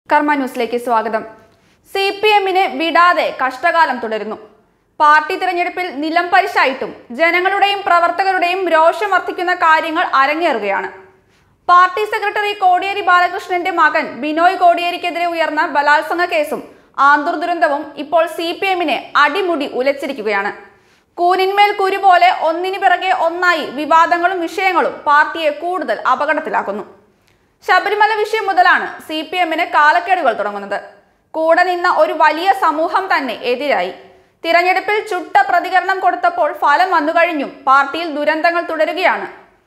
കർമ്മ ന്യൂസിലേക്ക് സ്വാഗതം സി പി എമ്മിന് വിടാതെ കഷ്ടകാലം തുടരുന്നു പാർട്ടി തിരഞ്ഞെടുപ്പിൽ നിലം പരിശായിട്ടും ജനങ്ങളുടെയും പ്രവർത്തകരുടെയും രോഷം വർദ്ധിക്കുന്ന കാര്യങ്ങൾ അരങ്ങേറുകയാണ് പാർട്ടി സെക്രട്ടറി കോടിയേരി ബാലകൃഷ്ണന്റെ മകൻ ബിനോയ് കോടിയേരിക്കെതിരെ ഉയർന്ന ബലാത്സംഗ കേസും ആന്തൂർ ദുരന്തവും ഇപ്പോൾ സി പി എമ്മിനെ അടിമുടി ഉലച്ചിരിക്കുകയാണ് കൂനിന്മേൽ കുരു പോലെ ഒന്നിനു പിറകെ ഒന്നായി വിവാദങ്ങളും വിഷയങ്ങളും പാർട്ടിയെ കൂടുതൽ അപകടത്തിലാക്കുന്നു ശബരിമല വിഷയം മുതലാണ് സി പി എമ്മിന് കാലക്കേടുകൾ തുടങ്ങുന്നത് കൂടെ നിന്ന ഒരു വലിയ സമൂഹം തന്നെ എതിരായി തിരഞ്ഞെടുപ്പിൽ ചുട്ട പ്രതികരണം കൊടുത്തപ്പോൾ ഫലം വന്നുകഴിഞ്ഞും പാർട്ടിയിൽ ദുരന്തങ്ങൾ തുടരുകയാണ്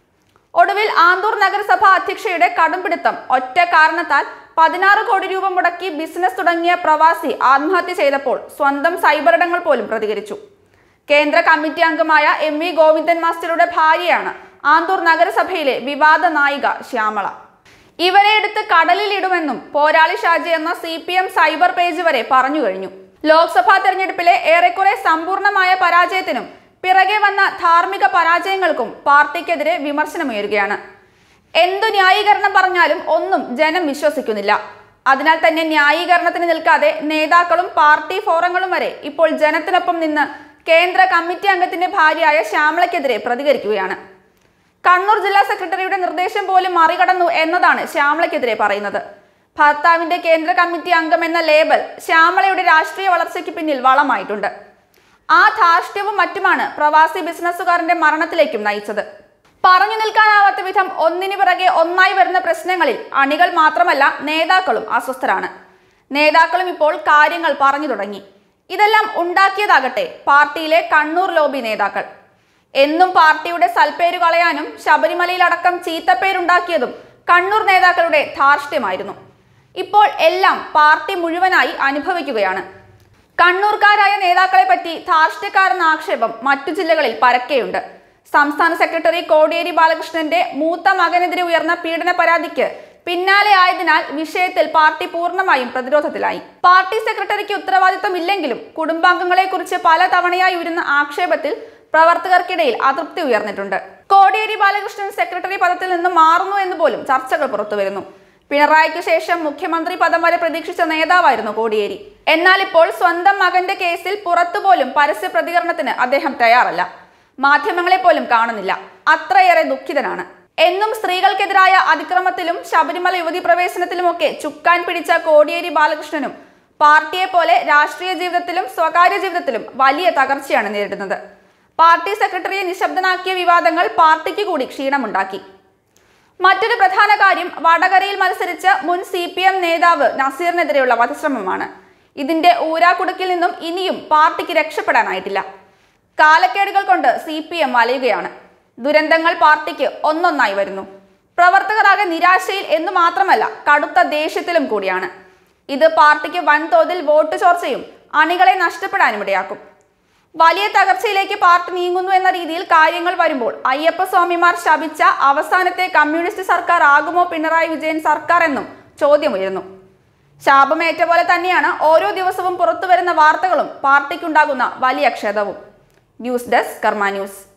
ഒടുവിൽ ആന്തൂർ നഗരസഭ അധ്യക്ഷയുടെ കടുംപിടുത്തം ഒറ്റ കാരണത്താൽ പതിനാറ് കോടി രൂപ മുടക്കി ബിസിനസ് തുടങ്ങിയ പ്രവാസി ആത്മഹത്യ ചെയ്തപ്പോൾ സ്വന്തം സൈബറിടങ്ങൾ പോലും പ്രതികരിച്ചു കേന്ദ്ര കമ്മിറ്റി അംഗമായ എം വി ഗോവിന്ദൻ മാസ്റ്ററുടെ ഭാര്യയാണ് ആന്തൂർ നഗരസഭയിലെ വിവാദ നായിക ശ്യാമള ഇവരെ എടുത്ത് കടലിൽ ഇടുമെന്നും പോരാളി ഷാജി എന്ന C P M cyber page വരെ പറഞ്ഞു കഴിഞ്ഞു ലോക്സഭാ തെരഞ്ഞെടുപ്പിലെ ഏറെക്കുറെ സമ്പൂർണമായ പരാജയത്തിനും പിറകെ വന്ന ധാർമ്മിക പരാജയങ്ങൾക്കും പാർട്ടിക്കെതിരെ വിമർശനമുയരുകയാണ് എന്തു ന്യായീകരണം പറഞ്ഞാലും ഒന്നും ജനം വിശ്വസിക്കുന്നില്ല അതിനാൽ തന്നെ ന്യായീകരണത്തിന് നിൽക്കാതെ നേതാക്കളും പാർട്ടി ഫോറങ്ങളും വരെ ഇപ്പോൾ ജനത്തിനൊപ്പം നിന്ന് കേന്ദ്ര കമ്മിറ്റി അംഗത്തിന്റെ ഭാര്യയായ ശ്യാമളയ്ക്കെതിരെ പ്രതികരിക്കുകയാണ് കണ്ണൂർ ജില്ലാ സെക്രട്ടറിയുടെ നിർദ്ദേശം പോലും മറികടന്നു എന്നതാണ് ശ്യാമളയ്ക്കെതിരെ പറയുന്നത് ഭർത്താവിന്റെ കേന്ദ്ര കമ്മിറ്റി അംഗം എന്ന ലേബൽ ശ്യാമളയുടെ രാഷ്ട്രീയ വളർച്ചയ്ക്ക് പിന്നിൽ വളമായിട്ടുണ്ട് ആ ധാർഷ്ട്യവും മറ്റുമാണ് പ്രവാസി ബിസിനസ്സുകാരന്റെ മരണത്തിലേക്കും നയിച്ചത് പറഞ്ഞു നിൽക്കാനാവാത്ത വിധം ഒന്നിനു പിറകെ ഒന്നായി വരുന്ന പ്രശ്നങ്ങളിൽ അണികൾ മാത്രമല്ല നേതാക്കളും അസ്വസ്ഥരാണ് നേതാക്കളും ഇപ്പോൾ കാര്യങ്ങൾ പറഞ്ഞു തുടങ്ങി ഇതെല്ലാം ഉണ്ടാക്കിയതാകട്ടെ പാർട്ടിയിലെ കണ്ണൂർ ലോബി നേതാക്കൾ എന്നും പാർട്ടിയുടെ സൽപ്പേരു കളയാനും ശബരിമലയിലടക്കം ചീത്തപ്പേരുണ്ടാക്കിയതും കണ്ണൂർ നേതാക്കളുടെ ധാർഷ്ട്യമായിരുന്നു ഇപ്പോൾ എല്ലാം പാർട്ടി മുഴുവനായി അനുഭവിക്കുകയാണ് കണ്ണൂർക്കാരായ നേതാക്കളെ പറ്റി ധാർഷ്ട്യക്കാരെന്ന ആക്ഷേപം മറ്റു ജില്ലകളിൽ പരക്കെയുണ്ട് സംസ്ഥാന സെക്രട്ടറി കോടിയേരി ബാലകൃഷ്ണന്റെ മൂത്ത മകനെതിരെ ഉയർന്ന പീഡന പരാതിക്ക് പിന്നാലെ ആയതിനാൽ വിഷയത്തിൽ പാർട്ടി പൂർണ്ണമായും പ്രതിരോധത്തിലായി പാർട്ടി സെക്രട്ടറിക്ക് ഉത്തരവാദിത്തമില്ലെങ്കിലും കുടുംബാംഗങ്ങളെ കുറിച്ച് പല തവണയായി ഉയരുന്ന ആക്ഷേപത്തിൽ പ്രവർത്തകർക്കിടയിൽ അതൃപ്തി ഉയർന്നിട്ടുണ്ട് കോടിയേരി ബാലകൃഷ്ണൻ സെക്രട്ടറി പദത്തിൽ നിന്ന് മാറുന്നു എന്ന് പോലും ചർച്ചകൾ പുറത്തുവരുന്നു പിണറായിക്ക് ശേഷം മുഖ്യമന്ത്രി പദം വരെ പ്രതീക്ഷിച്ച നേതാവായിരുന്നു കോടിയേരി എന്നാൽ ഇപ്പോൾ സ്വന്തം മകന്റെ കേസിൽ പുറത്തുപോലും പരസ്യ പ്രതികരണത്തിന് അദ്ദേഹം തയ്യാറല്ല മാധ്യമങ്ങളെ പോലും കാണുന്നില്ല അത്രയേറെ ദുഃഖിതനാണ് എന്നും സ്ത്രീകൾക്കെതിരായ അതിക്രമത്തിലും ശബരിമല യുവതി പ്രവേശനത്തിലുമൊക്കെ ചുക്കാൻ പിടിച്ച കോടിയേരി ബാലകൃഷ്ണനും പാർട്ടിയെ പോലെ രാഷ്ട്രീയ ജീവിതത്തിലും സ്വകാര്യ ജീവിതത്തിലും വലിയ തകർച്ചയാണ് നേരിടുന്നത് പാർട്ടി സെക്രട്ടറിയെ നിശബ്ദനാക്കിയ വിവാദങ്ങൾ പാർട്ടിക്ക് കൂടി ക്ഷീണമുണ്ടാക്കി മറ്റൊരു പ്രധാന കാര്യം വടകരയിൽ മത്സരിച്ച മുൻ സി പി എം നേതാവ് നസീറിനെതിരെയുള്ള വധശ്രമമാണ് ഇതിന്റെ ഊരാക്കുടുക്കിൽ നിന്നും ഇനിയും പാർട്ടിക്ക് രക്ഷപ്പെടാനായിട്ടില്ല കാലക്കേടുകൾ കൊണ്ട് സി പി എം വലയുകയാണ് ദുരന്തങ്ങൾ പാർട്ടിക്ക് ഒന്നൊന്നായി വരുന്നു പ്രവർത്തകരാകെ നിരാശയിൽ എന്ന് മാത്രമല്ല കടുത്ത ദേഷ്യത്തിലും കൂടിയാണ് ഇത് പാർട്ടിക്ക് വൻതോതിൽ വോട്ട് ചോർച്ചയും അണികളെ നഷ്ടപ്പെടാനും ഇടയാക്കും വലിയ തകർച്ചയിലേക്ക് പാർട്ടി നീങ്ങുന്നു എന്ന രീതിയിൽ കാര്യങ്ങൾ വരുമ്പോൾ അയ്യപ്പസ്വാമിമാർ ശപിച്ച അവസാനത്തെ കമ്മ്യൂണിസ്റ്റ് സർക്കാർ ആകുമോ പിണറായി വിജയൻ സർക്കാർ എന്നും ചോദ്യമുയരുന്നു ശാപമേറ്റ പോലെ തന്നെയാണ് ഓരോ ദിവസവും പുറത്തുവരുന്ന വാർത്തകളും പാർട്ടിക്കുണ്ടാകുന്ന വലിയ ക്ഷതവും ന്യൂസ് ഡെസ്ക് കർമ്മ ന്യൂസ്